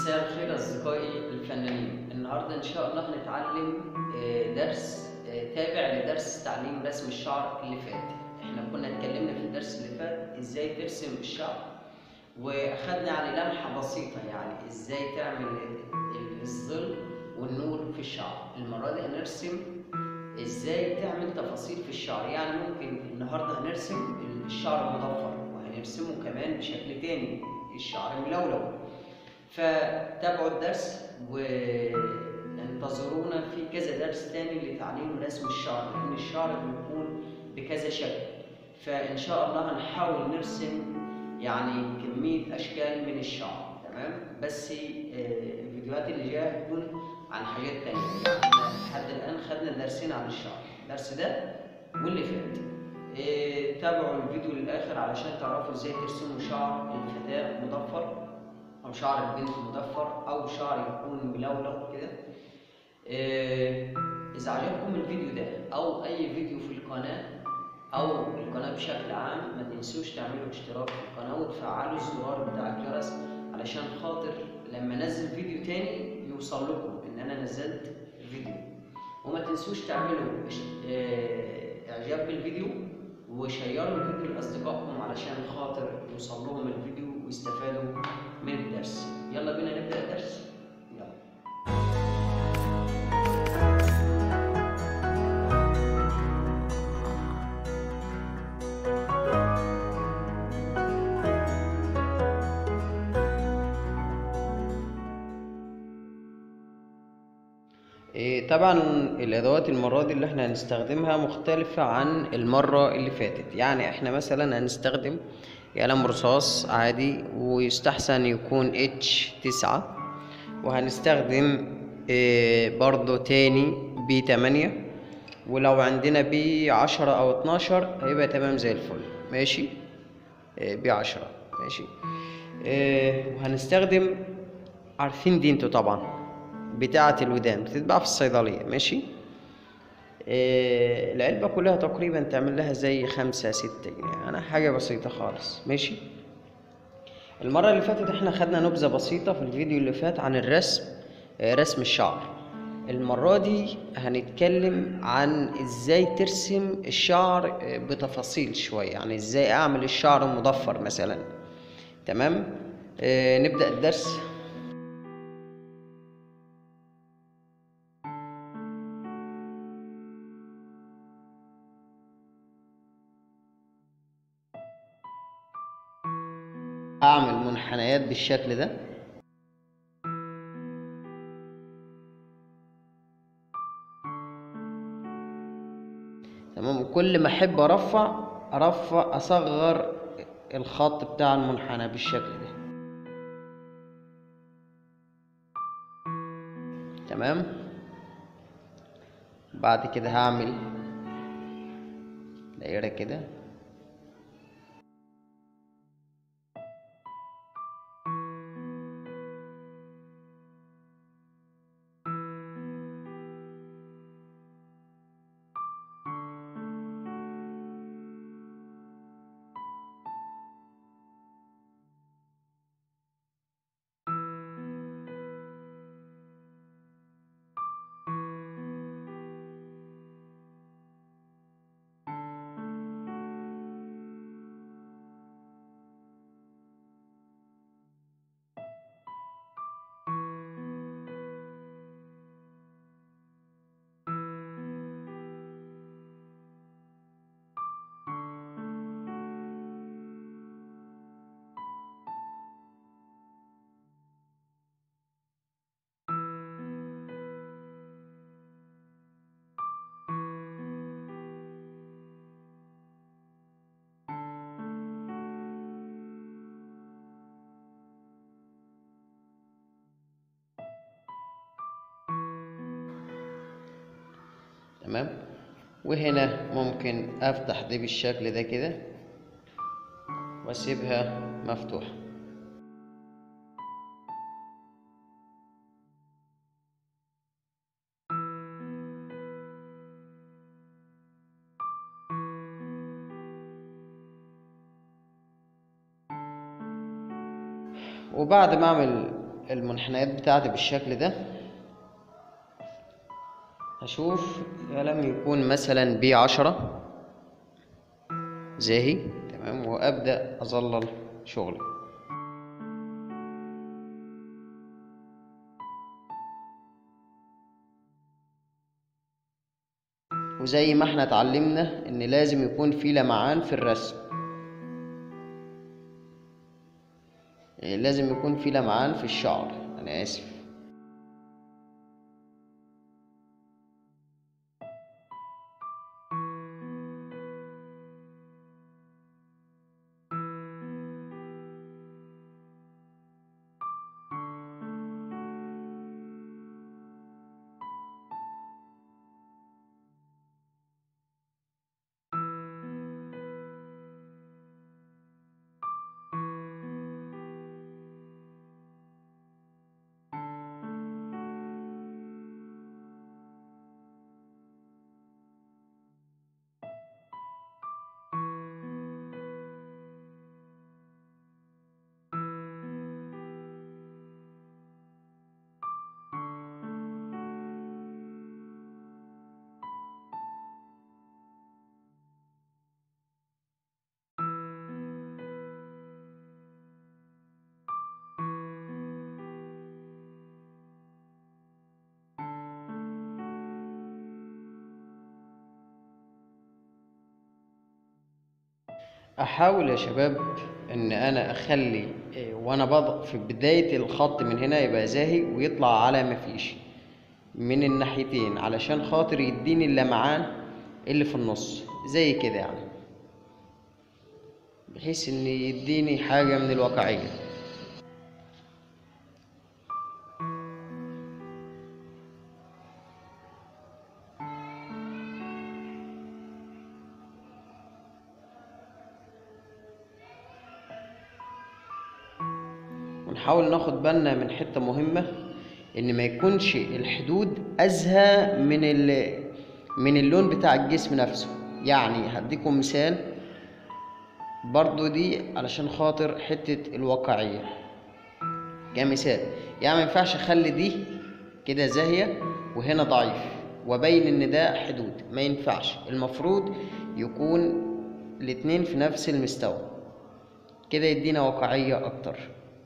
مساء الخير أصدقائي الفنانين النهاردة إن شاء الله هنتعلم آه، درس آه، تابع لدرس تعليم رسم الشعر اللي فات احنا كنا اتكلمنا في الدرس اللي فات ازاي ترسم الشعر واخدنا يعني لمحة بسيطة يعني ازاي تعمل ال- الظل والنور في الشعر المرة دي هنرسم ازاي تعمل تفاصيل في الشعر يعني ممكن النهارده هنرسم الشعر المضفر وهنرسمه كمان بشكل تاني الشعر الملولو فتابعوا الدرس وانتظرونا في كذا درس تاني لتعليم رسم الشعر لان الشعر بيكون بكذا شكل فان شاء الله هنحاول نرسم يعني كمية اشكال من الشعر تمام بس آه، الفيديوهات اللي جايه هتكون عن حاجات تانية يعني احنا لحد الان خدنا درسين عن الشعر الدرس ده واللي فات إيه تابعوا الفيديو للاخر علشان تعرفوا ازاي ترسموا شعر الفتاة مضفر او شعر البنت مضفر او شعر يكون ملولو كده إيه اذا عجبكم الفيديو ده او اي فيديو في القناة او القناة بشكل عام ما تنسوش تعملوا اشتراك في القناة وتفعلوا الزرار بتاع الجرس علشان خاطر لما انزل فيديو تاني يوصل لكم ان انا نزلت فيديو وما تنسوش تعملوا اش- آه، اعجاب بالفيديو وشيروا الفيديو لاصدقائكم علشان خاطر يوصل لهم الفيديو ويستفادوا من الدرس يلا بينا نبدا الدرس يلا إيه، طبعا الادوات المره دي اللي احنا هنستخدمها مختلفه عن المره اللي فاتت يعني احنا مثلا هنستخدم قلم رصاص عادي ويستحسن يكون اتش تسعة وهنستخدم إيه، برضو تاني بي تمانية ولو عندنا بي عشرة او اتناشر هيبقى تمام زي الفل ماشي إيه، بي عشرة ماشي إيه، وهنستخدم عارفين دي انتوا طبعا بتاعة الودان بتتباع في الصيدلية ماشي آه العلبة كلها تقريبا تعمل لها زي خمسة ستة جنيه أنا حاجة بسيطة خالص ماشي المرة اللي فاتت احنا خدنا نبذة بسيطة في الفيديو اللي فات عن الرسم آه رسم الشعر المرة دي هنتكلم عن ازاي ترسم الشعر آه، بتفاصيل شوية يعني ازاي اعمل الشعر مضفر مثلا تمام آه نبدأ الدرس اعمل منحنيات بالشكل ده تمام وكل ما احب ارفع ارفع اصغر الخط بتاع المنحنى بالشكل ده تمام بعد كده هعمل دايره كده تمام وهنا ممكن افتح دي بالشكل ده كده واسيبها مفتوحة وبعد ما اعمل المنحنيات بتاعتي بالشكل ده هشوف قلم يكون مثلا بي عشرة زاهي تمام وابدأ اظلل شغلي وزي ما احنا اتعلمنا ان لازم يكون في لمعان في الرسم لازم يكون في لمعان في الشعر انا اسف احاول يا شباب ان انا اخلي إيه، وانا بضع في بداية الخط من هنا يبقى زاهي ويطلع على مفيش من الناحيتين علشان خاطر يديني اللمعان اللي في النص زي كده يعني بحيث ان يديني حاجة من الواقعية ونحاول ناخد بالنا من حتة مهمة ان ما يكونش الحدود ازهى من ال من اللون بتاع الجسم نفسه يعني هديكم مثال برضو دي علشان خاطر حتة الواقعية كمثال يعني ما ينفعش اخلي دي كده زاهية وهنا ضعيف وابين ان ده حدود ما ينفعش المفروض يكون الاتنين في نفس المستوى كده يدينا واقعية اكتر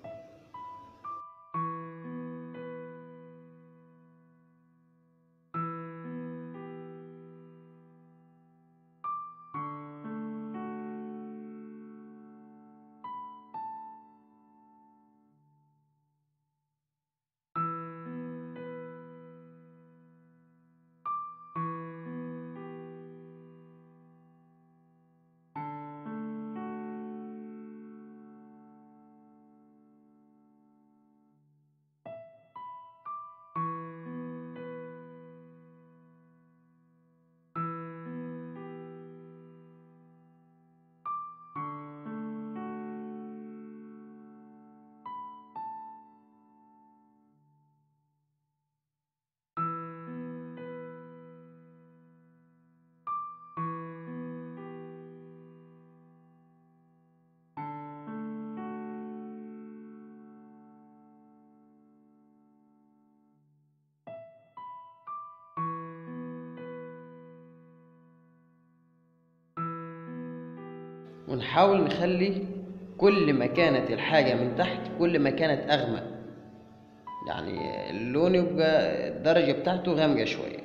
ونحاول نخلي كل ما كانت الحاجة من تحت كل ما كانت أغمق يعني اللون يبقى الدرجة بتاعته غامقة شوية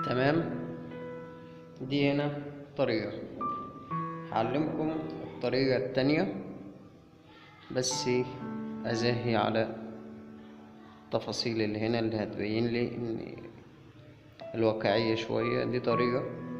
تمام دي هنا طريقة هعلمكم الطريقة التانية بس أزهي على التفاصيل اللي هنا اللي هتبين لي إن الواقعية شوية دي طريقة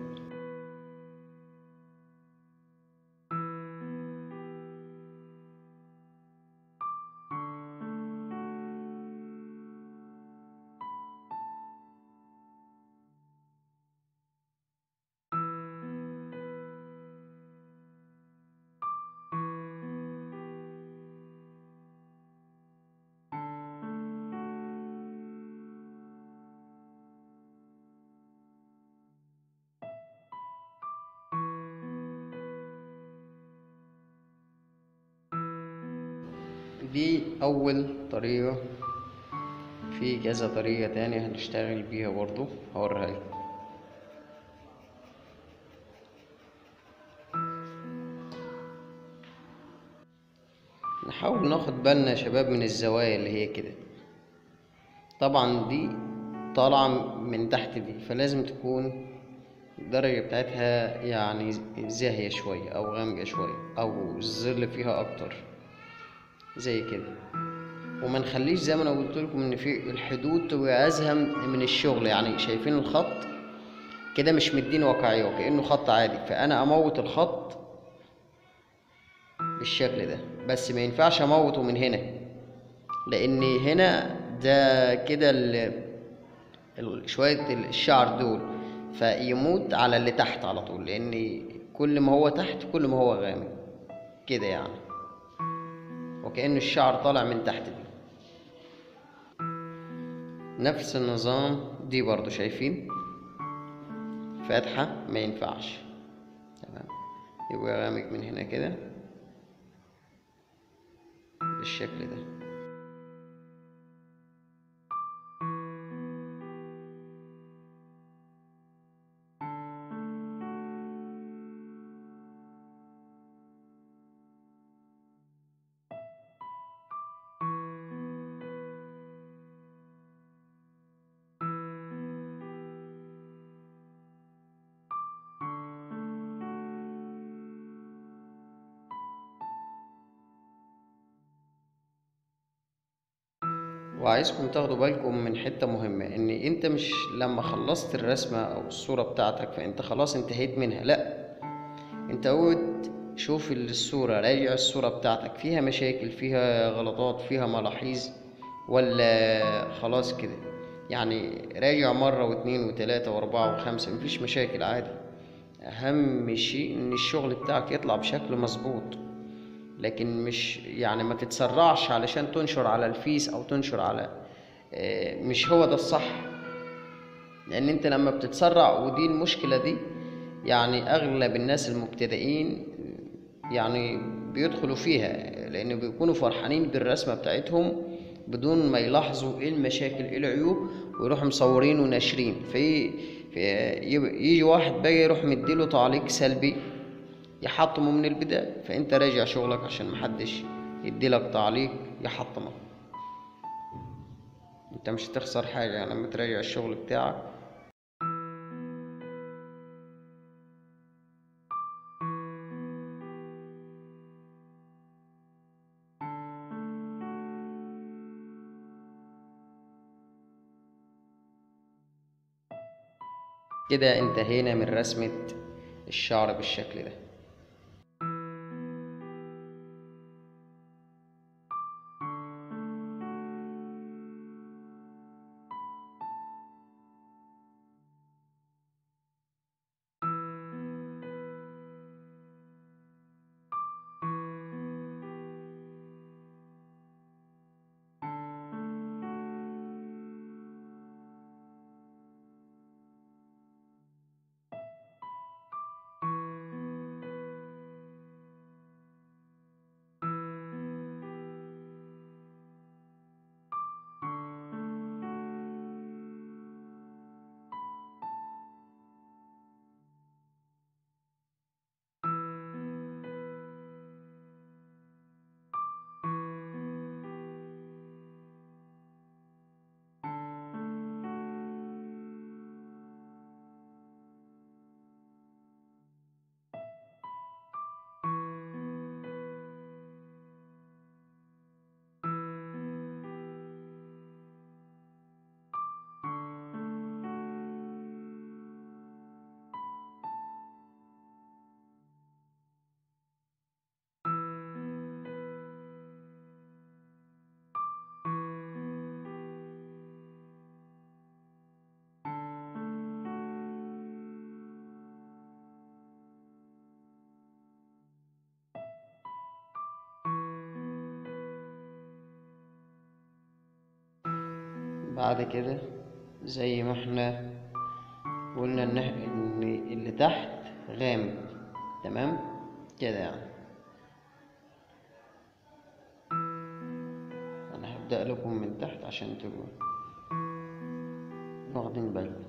دي أول طريقة في كذا طريقة تانية هنشتغل بيها برضو هوريها لكم نحاول ناخد بالنا يا شباب من الزوايا اللي هي كده طبعا دي طالعة من تحت دي فلازم تكون الدرجة بتاعتها يعني زاهية شوية أو غامقة شوية أو الظل فيها أكتر زي كده وما نخليش زي ما انا قلت لكم ان في الحدود تبقى ازهم من الشغل يعني شايفين الخط كده مش مديني واقعيه وكانه خط عادي فانا اموت الخط بالشكل ده بس ما ينفعش اموته من هنا لان هنا ده كده ال- ال- شويه الشعر دول فيموت على اللي تحت على طول لان كل ما هو تحت كل ما هو غامق كده يعني وكأن الشعر طالع من تحت دي نفس النظام دي برضو شايفين فاتحة ما ينفعش تمام يبقى غامق من هنا كده بالشكل ده وعايزكم تاخدوا بالكم من حتة مهمة ان انت مش لما خلصت الرسمة او الصورة بتاعتك فانت خلاص انتهيت منها لا انت اقعد شوف الصورة راجع الصورة بتاعتك فيها مشاكل فيها غلطات فيها ملاحظ ولا خلاص كده يعني راجع مرة واتنين وتلاتة واربعة وخمسة مفيش مشاكل عادي اهم شيء ان الشغل بتاعك يطلع بشكل مظبوط لكن مش يعني ما تتسرعش علشان تنشر على الفيس او تنشر على آه، مش هو ده الصح لان انت لما بتتسرع ودي المشكلة دي يعني اغلب الناس المبتدئين يعني بيدخلوا فيها لان بيكونوا فرحانين بالرسمة بتاعتهم بدون ما يلاحظوا ايه المشاكل ايه العيوب ويروحوا مصورين وناشرين في في يب- يجي واحد بقى يروح مديله تعليق سلبي يحطمه من البداية فانت راجع شغلك عشان محدش يديلك تعليق يحطمك انت مش هتخسر حاجة لما تراجع الشغل بتاعك كده انتهينا من رسمة الشعر بالشكل ده بعد كده زي ما احنا قلنا ان ان اللي تحت غامق تمام كده يعني انا هبدأ لكم من تحت عشان تبقوا واخدين بالكم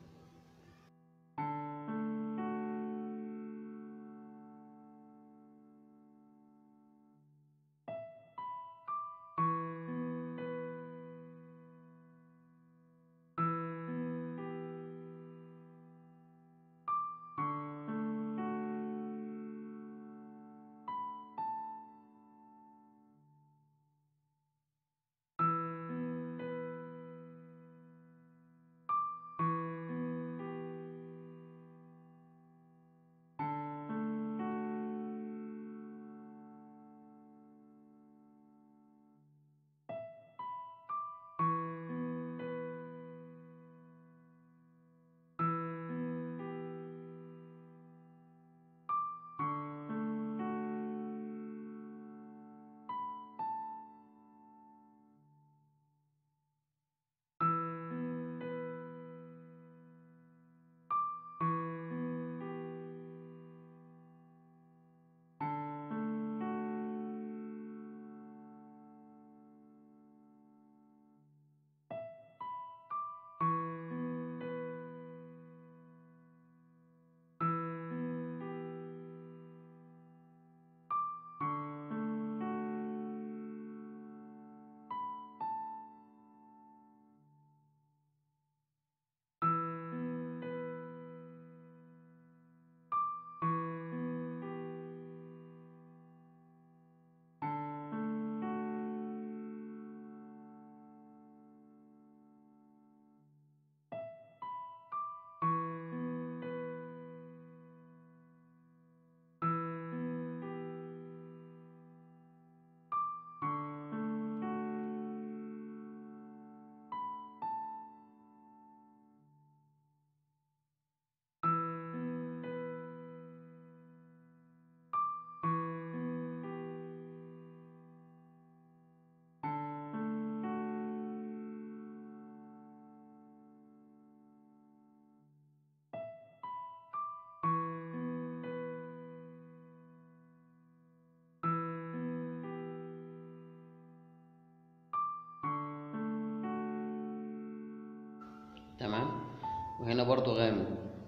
تمام وهنا برضو غامق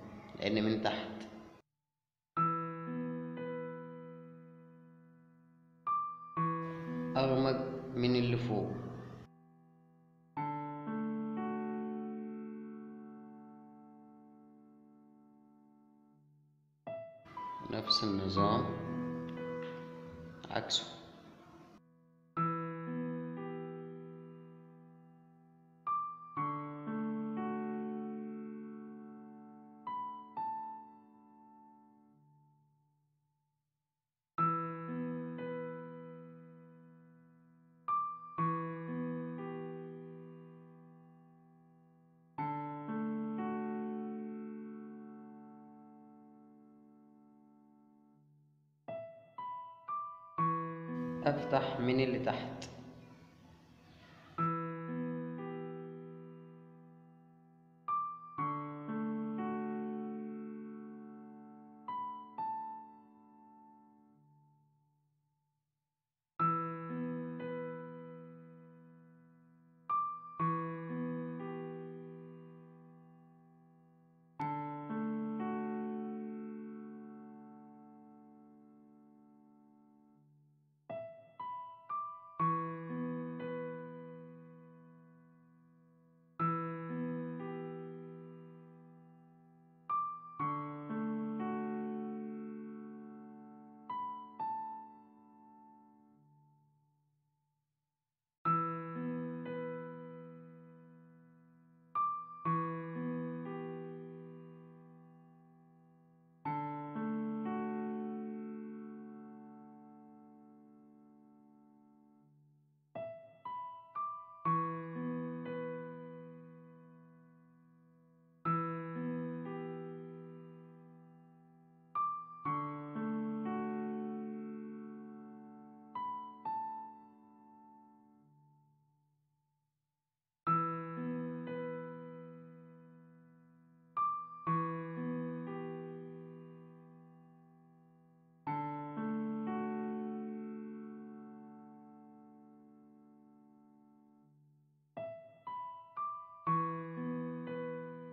لان من تحت اغمق من اللي فوق نفس النظام عكسه افتح من اللي تحت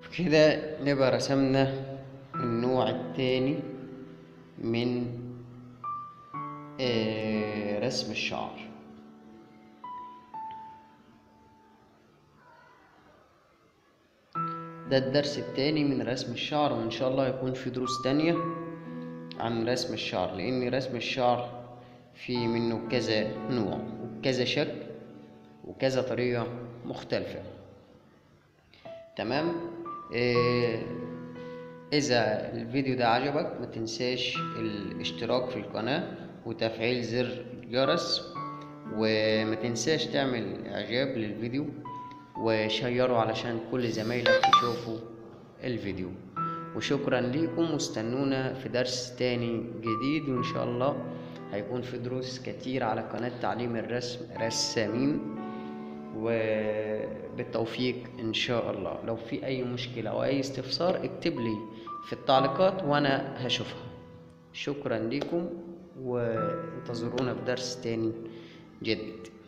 كده نبقى رسمنا النوع التاني من آه، رسم الشعر ده الدرس التاني من رسم الشعر وإن شاء الله يكون في دروس تانية عن رسم الشعر لأن رسم الشعر في منه كذا نوع وكذا شكل وكذا طريقة مختلفة تمام إيه إذا الفيديو ده عجبك ما تنساش الاشتراك في القناة وتفعيل زر الجرس وما تنساش تعمل إعجاب للفيديو وشيره علشان كل زمايلك يشوفوا الفيديو وشكرا ليكم واستنونا في درس تاني جديد وإن شاء الله هيكون في دروس كتير على قناة تعليم الرسم رسامين وبالتوفيق إن شاء الله لو في أي مشكلة أو أي استفسار اكتب لي في التعليقات وأنا هشوفها شكرا لكم وانتظرونا في درس تاني جديد